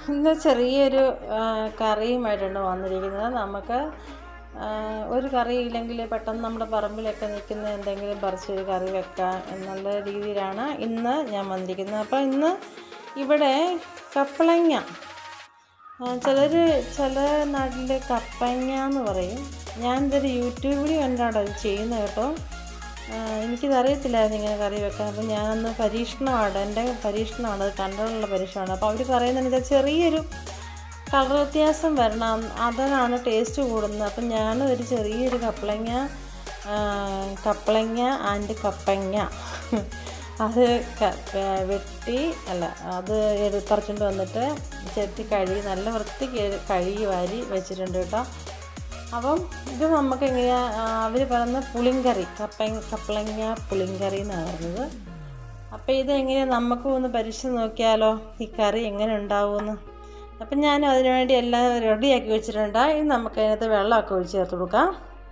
ഇന്ന് ചെറിയൊരു ആ, കറിയുമായിട്ടാണ് വന്നിരിക്കുന്നത് നമുക്ക് ആ, ഒരു കറി ഇല്ലെങ്കിൽ പെട്ടെന്ന് നമ്മുടെ പറമ്പിലൊക്കെ നിൽക്കുന്ന എന്തെങ്കിലും പറിച്ചൊരു കറി വെക്കാം എന്നുള്ള രീതിയിലാണ് ഇന്ന് ഞാൻ വന്നിരിക്കുന്നത് അപ്പോൾ ഇന്ന് ഇവിടെ കപ്പളങ്ങ ചിലർ ചില നാട്ടിൽ കപ്പങ്ങ എന്ന് പറയും ഞാൻ ഇതൊരു യൂട്യൂബിൽ കണ്ടാണ് അത് ചെയ്യുന്നത് കേട്ടോ ആ, എനിക്കിത് അറിയത്തില്ലായിരുന്നു ഇങ്ങനെ കറി വെക്കാൻ അപ്പോൾ ഞാനന്ന് പരീക്ഷണമാണ് എൻ്റെ പരീക്ഷണമാണ് അത് കണ്ടുള്ള പരീക്ഷണമാണ് അപ്പോൾ അവർ പറയുന്നത് വെച്ചാൽ ചെറിയൊരു കളർ വ്യത്യാസം വരണം അതിനാണ് ടേസ്റ്റ് കൂടുന്നത് അപ്പം ഞാൻ ഒരു ചെറിയൊരു കപ്പളങ്ങ ആ, കപ്പളങ്ങ ആൻഡ് കപ്പങ്ങ അത് ക- ഏ, വെട്ടി അല്ല അത് എടു പറിച്ചുകൊണ്ട് വന്നിട്ട് ചെത്തി കഴുകി നല്ല വൃത്തിക്ക് കഴുകി വാരി വെച്ചിട്ടുണ്ട് കേട്ടോ അപ്പം ഇത് നമുക്ക് എങ്ങനെയാ അവർ പറയുന്ന പുളിങ്കറി കപ്പ കപ്പളങ്ങ പുളിങ്കറി എന്നാണ് പറഞ്ഞത് അപ്പോൾ ഇത് എങ്ങനെയാണ് നമുക്കും ഒന്ന് പരീക്ഷിച്ച് നോക്കിയാലോ ഈ കറി എങ്ങനെ ഉണ്ടാവുമെന്ന് അപ്പം ഞാൻ അതിനുവേണ്ടി എല്ലാം റെഡിയാക്കി വെച്ചിട്ടുണ്ട് ഇനി നമുക്ക് അതിനകത്ത് വെള്ളമൊക്കെ ഒഴിച്ച് ചേർത്ത് കൊടുക്കാം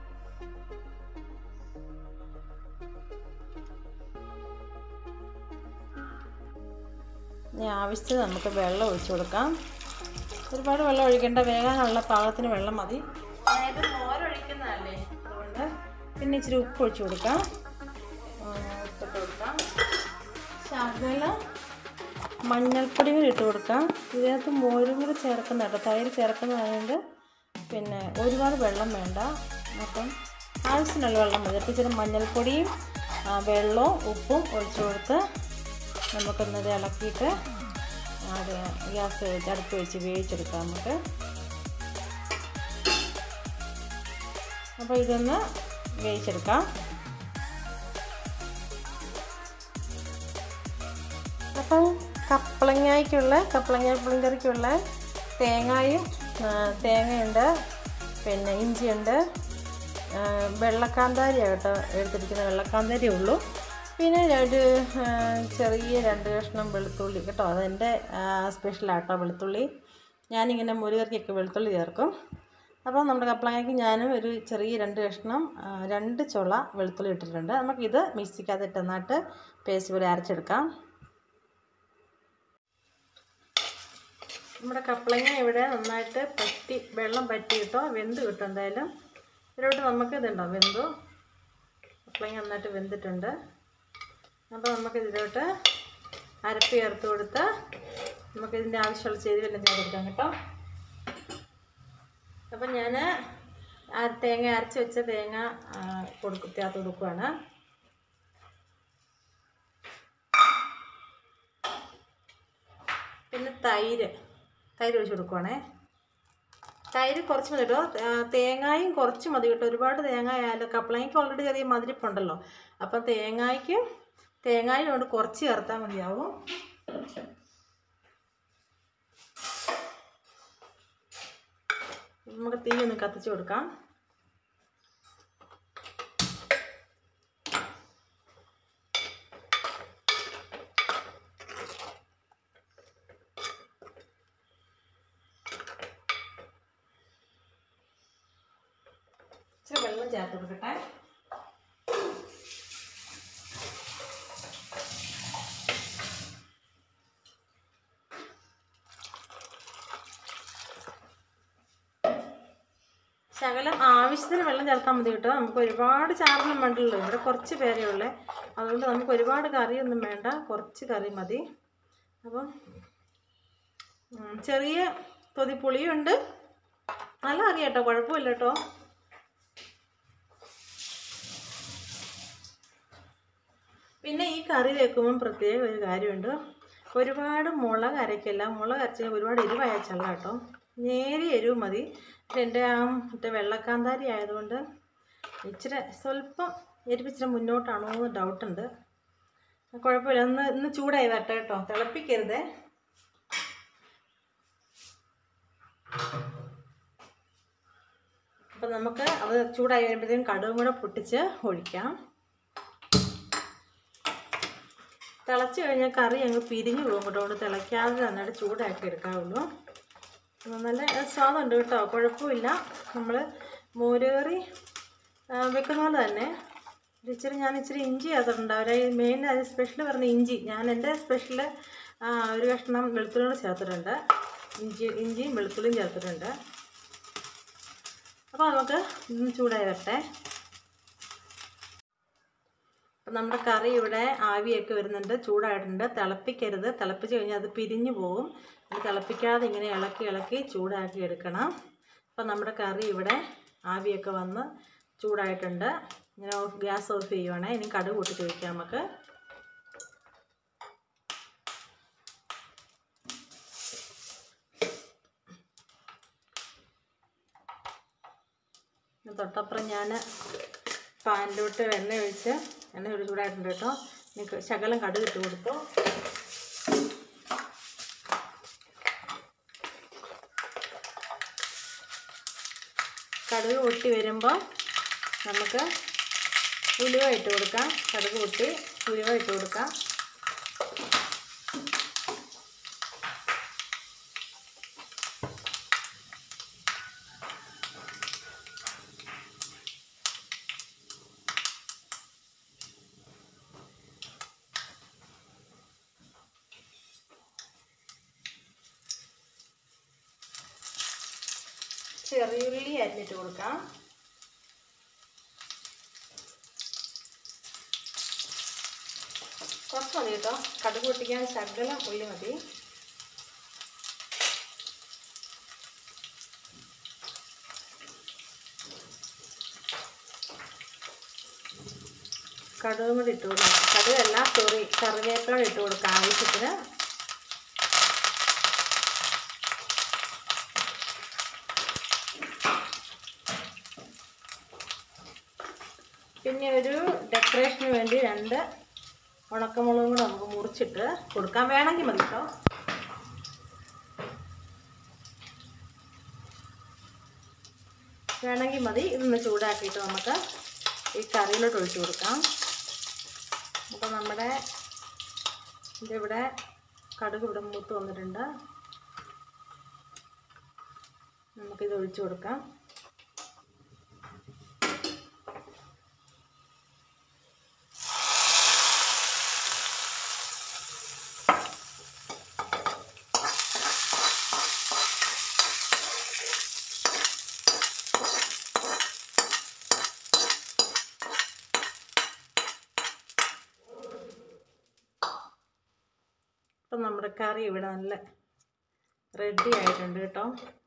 ഇനി ആവശ്യത്തിന് നമുക്ക് വെള്ളം ഒഴിച്ചു കൊടുക്കാം ഒരുപാട് വെള്ളം ഒഴിക്കേണ്ട വേകാനുള്ള പാകത്തിന് വെള്ളം മതി അതായത് മോരൊഴിക്കുന്നതല്ലേ അതുകൊണ്ട് പിന്നെ ഇച്ചിരി ഉപ്പ് ഒഴിച്ചു കൊടുക്കാം ആ, ഉപ്പിട്ട് കൊടുക്കാം ശകലം മഞ്ഞൾപ്പൊടി കൂടി ഇട്ട് കൊടുക്കാം ഇതിനകത്ത് മോരും കൂടി ചേർക്കുന്ന കേട്ടോ തൈര് ചേർക്കുന്നതായതുകൊണ്ട് പിന്നെ ഒരുപാട് വെള്ളം വേണ്ട അപ്പം ആവശ്യത്തിനുള്ള വെള്ളം മതി അപ്പോൾ ഇച്ചിരി മഞ്ഞൾപ്പൊടിയും ആ, വെള്ളവും ഉപ്പും ഒഴിച്ചു കൊടുത്ത് നമുക്കൊന്നത് ഇളക്കിയിട്ട് അത് ഗ്യാസ് വെച്ച് അടുപ്പ് വെച്ച് വേവിച്ചെടുക്കാം നമുക്ക് അപ്പോൾ ഇതൊന്ന് വേവിച്ചെടുക്കാം അപ്പം കപ്പളങ്ങയ്ക്കുള്ള കപ്പളങ്ങ പുളിങ്കറിക്കുള്ള തേങ്ങയും ആ, തേങ്ങയുണ്ട് പിന്നെ ഇഞ്ചിയുണ്ട് ആ, വെള്ളക്കാന്താരിയാണ് കേട്ടോ എടുത്തിരിക്കുന്ന വെള്ളക്കാന്താരി ഉള്ളൂ പിന്നെ ഒരു ആ, ചെറിയ രണ്ട് കഷ്ണം വെളുത്തുള്ളി കേട്ടോ അതെൻ്റെ സ്പെഷ്യലാട്ടോ വെളുത്തുള്ളി ഞാനിങ്ങനെ മുരുകറിക്കൊക്കെ വെളുത്തുള്ളി ചേർക്കും അപ്പോൾ നമ്മുടെ കപ്പളങ്ങയ്ക്ക് ഞാനും ഒരു ചെറിയ രണ്ട് കഷ്ണം ആ, രണ്ട് ചുള വെളുത്തുള്ളി ഇട്ടിട്ടുണ്ട് നമുക്കിത് മിക്സിക്കകത്തിട്ട് നന്നായിട്ട് പേസ്റ്റ് പോലെ അരച്ചെടുക്കാം നമ്മുടെ കപ്പളങ്ങ ഇവിടെ നന്നായിട്ട് പറ്റി വെള്ളം പറ്റി കിട്ടോ വെന്ത് കിട്ടും എന്തായാലും ഇതിലോട്ട് നമുക്ക് ഇതുണ്ടോ വെന്തു കപ്പളങ്ങ നന്നായിട്ട് വെന്തിട്ടുണ്ട് അപ്പോൾ നമുക്ക് ഇതിലോട്ട് അരപ്പ് ചേർത്ത് കൊടുത്ത് നമുക്ക് ഇതിൻ്റെ ആവശ്യമുള്ള ചേരുവെല്ലാം ചേർത്ത് കൊടുക്കാം കേട്ടോ അപ്പം ഞാൻ ആ തേങ്ങ അരച്ച് വെച്ച തേങ്ങ ആ, കൊടുക്കും ചേർത്ത് കൊടുക്കുവാണ് പിന്നെ തൈര് തൈര് ഒഴിച്ച് കൊടുക്കുവാണേ തൈര് കുറച്ച് മതി കേട്ടോ ആ, തേങ്ങായും കുറച്ച് മതി കേട്ടോ ഒരുപാട് തേങ്ങ ആയാലും കപ്പളങ്ങയ്ക്ക് ഓൾറെഡി ചെറിയ മധുരിപ്പുണ്ടല്ലോ അപ്പം തേങ്ങായ്ക്കും തേങ്ങായും കൊണ്ട് കുറച്ച് ചേർത്താൽ മതിയാവും നമുക്ക് തീ ഒന്ന് കത്തിച്ച് കൊടുക്കാം ഇച്ചിരി വെള്ളം ചേർത്ത് കൊടുക്കട്ടെ ശകലം ആവശ്യത്തിന് വെള്ളം ചേർത്താൽ മതി കേട്ടോ നമുക്ക് ഒരുപാട് ചാറൊന്നും വേണ്ടല്ലോ ഇവിടെ കുറച്ച് പേരേ ഉള്ളേ അതുകൊണ്ട് നമുക്ക് ഒരുപാട് കറിയൊന്നും വേണ്ട കുറച്ച് കറി മതി അപ്പം ഉം, ചെറിയ തൊതി പുളിയുണ്ട് നല്ല കറി കേട്ടോ കുഴപ്പമില്ല കേട്ടോ പിന്നെ ഈ കറി വെക്കുമ്പം പ്രത്യേക ഒരു കാര്യമുണ്ട് ഒരുപാട് മുളക് അരയ്ക്കില്ല മുളക് അരച്ചാൽ ഒരുപാട് എരിവായ ചള്ള കേട്ടോ നേരിയ എരിവ് മതി പക്ഷെ എൻ്റെ ആ മറ്റേ വെള്ളക്കാന്താരി ആയതുകൊണ്ട് ഇച്ചിരി സ്വല്പം എരിവ് ഇച്ചിരി മുന്നോട്ടാണോ എന്ന് ഡൗട്ടുണ്ട് കുഴപ്പമില്ല ഒന്ന് ഇന്ന് ചൂടായി വരട്ടെ കേട്ടോ തിളപ്പിക്കരുതേ അപ്പം നമുക്ക് അത് ചൂടായി വരുമ്പോഴത്തേക്കും കടുകും കൂടെ പൊട്ടിച്ച് ഒഴിക്കാം തിളച്ച് കഴിഞ്ഞാൽ കറി അങ്ങ് പിരിഞ്ഞു പോകും കേട്ടോ അതുകൊണ്ട് തിളയ്ക്കാതെ നന്നായിട്ട് ചൂടാക്കി എടുക്കാവുള്ളൂ അപ്പോൾ നല്ല സ്വാദുണ്ട് കേട്ടോ കുഴപ്പമില്ല നമ്മൾ മോരുകറി ആ, വെക്കുന്ന പോലെ തന്നെ ഒരു ഇച്ചിരി ഞാൻ ഇച്ചിരി ഇഞ്ചി ചേർത്തിട്ടുണ്ട് അവർ മെയിൻ അത് സ്പെഷ്യൽ പറഞ്ഞ ഇഞ്ചി ഞാൻ എൻ്റെ സ്പെഷ്യൽ ഒരു കഷ്ണം വെളുത്തുള്ളി ചേർത്തിട്ടുണ്ട് ഇഞ്ചി ഇഞ്ചിയും വെളുത്തുള്ളിയും ചേർത്തിട്ടുണ്ട് അപ്പോൾ നമുക്ക് ഇന്ന് ചൂടായി വരട്ടെ അപ്പം നമ്മുടെ കറി ഇവിടെ ആവിയൊക്കെ വരുന്നുണ്ട് ചൂടായിട്ടുണ്ട് തിളപ്പിക്കരുത് തിളപ്പിച്ച് കഴിഞ്ഞാൽ അത് പിരിഞ്ഞു പോകും അത് തിളപ്പിക്കാതെ ഇങ്ങനെ ഇളക്കി ഇളക്കി ചൂടാക്കി എടുക്കണം അപ്പം നമ്മുടെ കറി ഇവിടെ ആവിയൊക്കെ വന്ന് ചൂടായിട്ടുണ്ട് ഇങ്ങനെ ഓഫ് ഗ്യാസ് ഓഫ് ചെയ്യുവാണേ ഇനി കടുക് കൂട്ടി ചോദിക്കാം നമുക്ക് തൊട്ടപ്പുറം ഞാൻ പാനിലോട്ട് എണ്ണ ഒഴിച്ച് എണ്ണ ഒരു ചൂടായിട്ടുണ്ട് കേട്ടോ എനിക്ക് ശകലം കടുക് ഇട്ട് കൊടുത്തു കടുക് പൊട്ടി വരുമ്പോൾ നമുക്ക് ഉലുവ ഇട്ട് കൊടുക്കാം കടുക് പൊട്ടി ഉലുവ ഇട്ട് കൊടുക്കാം ചെറിയുള്ളി അരിഞ്ഞിട്ട് കൊടുക്കാം കുറച്ച് മതി കേട്ടോ കടുക് പൊട്ടിക്കാൻ ശകലം ഉള്ളി മതി കടുകും കൂടി ഇട്ട് കൊടുക്കാം കടുകല്ല സോറി കറിവേപ്പില ഇട്ട് കൊടുക്കാം ആവശ്യത്തിന് പിന്നെ ഒരു ഡെക്കറേഷന് വേണ്ടി രണ്ട് ഉണക്കമുളകും കൂടെ നമുക്ക് മുറിച്ചിട്ട് കൊടുക്കാൻ വേണമെങ്കിൽ മതി കേട്ടോ വേണമെങ്കിൽ മതി ഇതൊന്ന് ചൂടാക്കിയിട്ട് നമുക്ക് ഈ കറിയിലോട്ട് ഒഴിച്ചു കൊടുക്കാം അപ്പോൾ നമ്മുടെ ഇതിവിടെ കടുക് ഇവിടെ മൂത്ത് വന്നിട്ടുണ്ട് നമുക്കിത് ഒഴിച്ചു കൊടുക്കാം അപ്പം നമ്മുടെ കറി ഇവിടെ നല്ല റെഡി ആയിട്ടുണ്ട് കേട്ടോ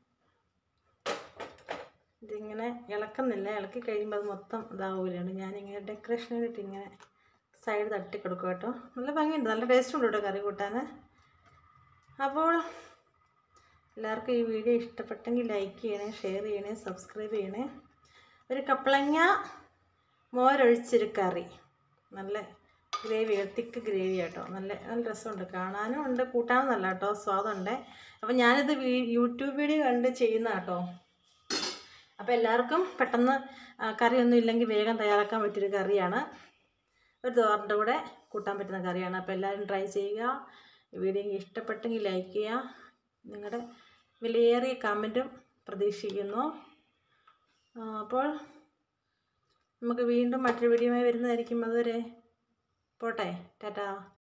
ഇതിങ്ങനെ ഇളക്കുന്നില്ല ഇളക്കി കഴിയുമ്പോൾ അത് മൊത്തം ഇതാവൂലാണ് ഞാനിങ്ങനെ ഡെക്കറേഷന് വേണ്ടിയിട്ട് ഇങ്ങനെ സൈഡ് തട്ടി കൊടുക്കും കേട്ടോ നല്ല ഭംഗിയുണ്ട് നല്ല ടേസ്റ്റ് ഉണ്ട് കേട്ടോ കറി കൂട്ടാൻ അപ്പോൾ എല്ലാവർക്കും ഈ വീഡിയോ ഇഷ്ടപ്പെട്ടെങ്കിൽ ലൈക്ക് ചെയ്യണേ ഷെയർ ചെയ്യണേ സബ്സ്ക്രൈബ് ചെയ്യണേ ഒരു കപ്പളങ്ങ മോരൊഴിച്ചൊരു കറി നല്ല ഗ്രേവി തിക്ക് ഗ്രേവി കേട്ടോ നല്ല നല്ല രസമുണ്ട് കാണാനും ഉണ്ട് കൂട്ടാനും നല്ല കേട്ടോ സ്വാദുണ്ട് അപ്പം ഞാനിത് വീ യൂട്യൂബ് വീഡിയോ കണ്ട് ചെയ്യുന്ന കേട്ടോ അപ്പോൾ എല്ലാവർക്കും പെട്ടെന്ന് ആ, കറിയൊന്നും ഇല്ലെങ്കിൽ വേഗം തയ്യാറാക്കാൻ പറ്റിയൊരു കറിയാണ് ഒരു തോറിൻ്റെ കൂടെ കൂട്ടാൻ പറ്റുന്ന കറിയാണ് അപ്പോൾ എല്ലാവരും ട്രൈ ചെയ്യുക ഈ വീഡിയോ ഇഷ്ടപ്പെട്ടെങ്കിൽ ലൈക്ക് ചെയ്യുക നിങ്ങളുടെ വിലയേറിയ കമൻറ്റും പ്രതീക്ഷിക്കുന്നു ആ, അപ്പോൾ നമുക്ക് വീണ്ടും മറ്റൊരു വീഡിയോയുമായി വരുന്നതായിരിക്കും അതുവരെ പോട്ടെ ടാറ്റാ